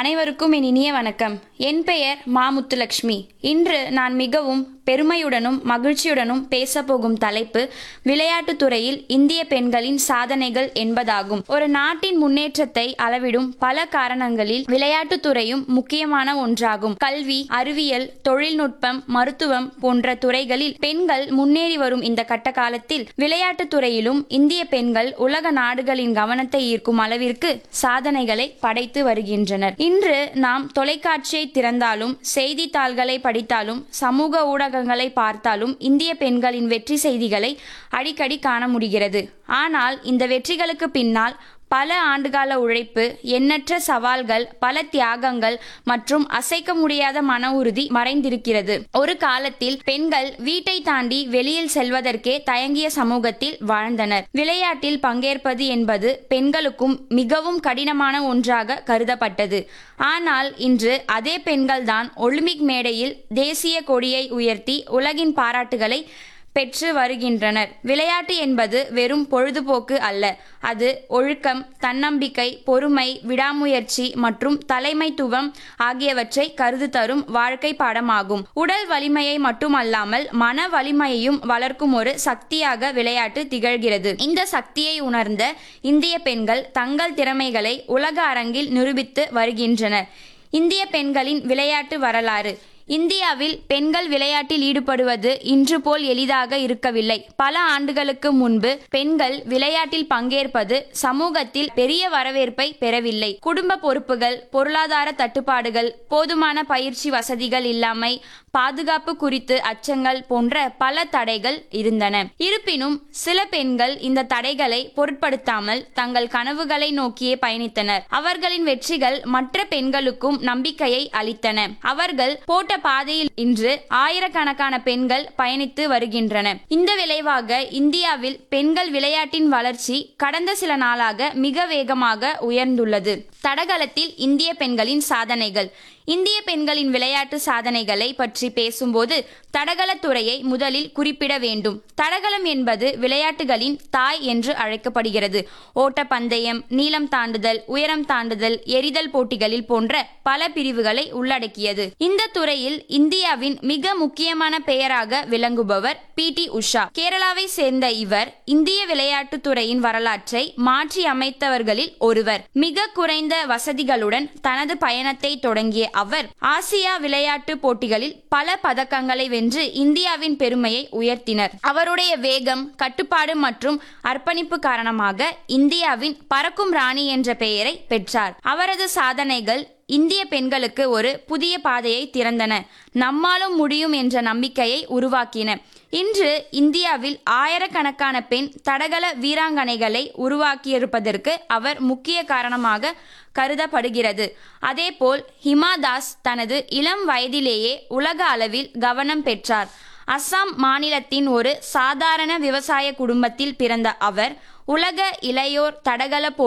அனைவருக்கும் என் இனிய வணக்கம் என் பெயர் மாமுத்துலக்ஷ்மி இன்று நான் மிகவும் பெருமையுடனும் மகிழ்ச்சியுடனும் பேசப்போகும் தலைப்பு விளையாட்டுத் துறையில் இந்திய பெண்களின் சாதனைகள் என்பதாகும் ஒரு நாட்டின் முன்னேற்றத்தை அளவிடும் பல காரணங்களில் விளையாட்டுத் துறையும் முக்கியமான ஒன்றாகும் கல்வி அறிவியல் தொழில்நுட்பம் மருத்துவம் போன்ற துறைகளில் பெண்கள் முன்னேறி வரும் இந்த கட்ட காலத்தில் விளையாட்டுத் துறையிலும் இந்திய பெண்கள் உலக நாடுகளின் கவனத்தை ஈர்க்கும் அளவிற்கு சாதனைகளை படைத்து வருகின்றனர் இன்று நாம் தொலைக்காட்சியை திறந்தாலும் செய்தித்தாள்களை படித்தாலும் சமூக ஊடகங்களை பார்த்தாலும் இந்திய பெண்களின் வெற்றி செய்திகளை அடிக்கடி காண முடிகிறது ஆனால் இந்த வெற்றிகளுக்கு பின்னால் பல ஆண்டுகால உழைப்பு எண்ணற்ற சவால்கள் பல தியாகங்கள் மற்றும் அசைக்க முடியாத மன உறுதி மறைந்திருக்கிறது ஒரு காலத்தில் பெண்கள் வீட்டை தாண்டி வெளியில் செல்வதற்கே தயங்கிய சமூகத்தில் வாழ்ந்தனர் விளையாட்டில் பங்கேற்பது என்பது பெண்களுக்கும் மிகவும் கடினமான ஒன்றாக கருதப்பட்டது ஆனால் இன்று அதே பெண்கள்தான் ஒலிம்பிக் மேடையில் தேசிய கொடியை உயர்த்தி உலகின் பாராட்டுகளை பெற்று வருகின்றனர் விளையாட்டு என்பது வெறும் பொழுதுபோக்கு அல்ல அது ஒழுக்கம் தன்னம்பிக்கை பொறுமை விடாமுயற்சி மற்றும் தலைமைத்துவம் ஆகியவற்றை கருது தரும் வாழ்க்கை பாடமாகும் உடல் வலிமையை மட்டுமல்லாமல் மன வலிமையையும் வளர்க்கும் ஒரு சக்தியாக விளையாட்டு திகழ்கிறது இந்த சக்தியை உணர்ந்த இந்திய பெண்கள் தங்கள் திறமைகளை உலக அரங்கில் நிரூபித்து வருகின்றனர் இந்திய பெண்களின் விளையாட்டு வரலாறு இந்தியாவில் பெண்கள் விளையாட்டில் ஈடுபடுவது இன்று போல் எளிதாக இருக்கவில்லை பல ஆண்டுகளுக்கு முன்பு பெண்கள் விளையாட்டில் பங்கேற்பது சமூகத்தில் பெரிய வரவேற்பை பெறவில்லை குடும்ப பொறுப்புகள் பொருளாதார தட்டுப்பாடுகள் போதுமான பயிற்சி வசதிகள் இல்லாமை பாதுகாப்பு குறித்து அச்சங்கள் போன்ற பல தடைகள் இருந்தன இருப்பினும் சில பெண்கள் இந்த தடைகளை பொருட்படுத்தாமல் தங்கள் கனவுகளை நோக்கியே பயணித்தனர் அவர்களின் வெற்றிகள் மற்ற பெண்களுக்கும் நம்பிக்கையை அளித்தன அவர்கள் போட்ட பாதையில் இன்று ஆயிரக்கணக்கான பெண்கள் பயணித்து வருகின்றன இந்த விளைவாக இந்தியாவில் பெண்கள் விளையாட்டின் வளர்ச்சி கடந்த சில நாளாக மிக வேகமாக உயர்ந்துள்ளது தடகளத்தில் இந்திய பெண்களின் சாதனைகள் இந்திய பெண்களின் விளையாட்டு சாதனைகளை பற்றி பேசும்போது தடகளத் துறையை முதலில் குறிப்பிட வேண்டும் தடகளம் என்பது விளையாட்டுகளின் தாய் என்று அழைக்கப்படுகிறது ஓட்டப்பந்தயம் நீளம் தாண்டுதல் உயரம் தாண்டுதல் எரிதல் போட்டிகளில் போன்ற பல பிரிவுகளை உள்ளடக்கியது இந்த துறையில் இந்தியாவின் மிக முக்கியமான பெயராக விளங்குபவர் பி டி உஷா கேரளாவை சேர்ந்த இவர் இந்திய விளையாட்டுத் துறையின் வரலாற்றை மாற்றி அமைத்தவர்களில் ஒருவர் மிக குறைந்த வசதிகளுடன் தனது பயணத்தை தொடங்கிய அவர் ஆசியா விளையாட்டு போட்டிகளில் பல பதக்கங்களை வென்று இந்தியாவின் பெருமையை உயர்த்தினர் அவருடைய வேகம் கட்டுப்பாடு மற்றும் அர்ப்பணிப்பு காரணமாக இந்தியாவின் பறக்கும் ராணி என்ற பெயரை பெற்றார் அவரது சாதனைகள் இந்திய பெண்களுக்கு ஒரு புதிய பாதையை திறந்தன நம்மாலும் முடியும் என்ற நம்பிக்கையை உருவாக்கின இன்று இந்தியாவில் ஆயிரக்கணக்கான பெண் தடகள வீராங்கனைகளை உருவாக்கியிருப்பதற்கு அவர் முக்கிய காரணமாக கருதப்படுகிறது அதேபோல் ஹிமா தாஸ் தனது இளம் வயதிலேயே உலக அளவில் கவனம் பெற்றார் அஸ்ஸாம் மாநிலத்தின் ஒரு சாதாரண விவசாய குடும்பத்தில் பிறந்த அவர் உலக இளையோர் தடகள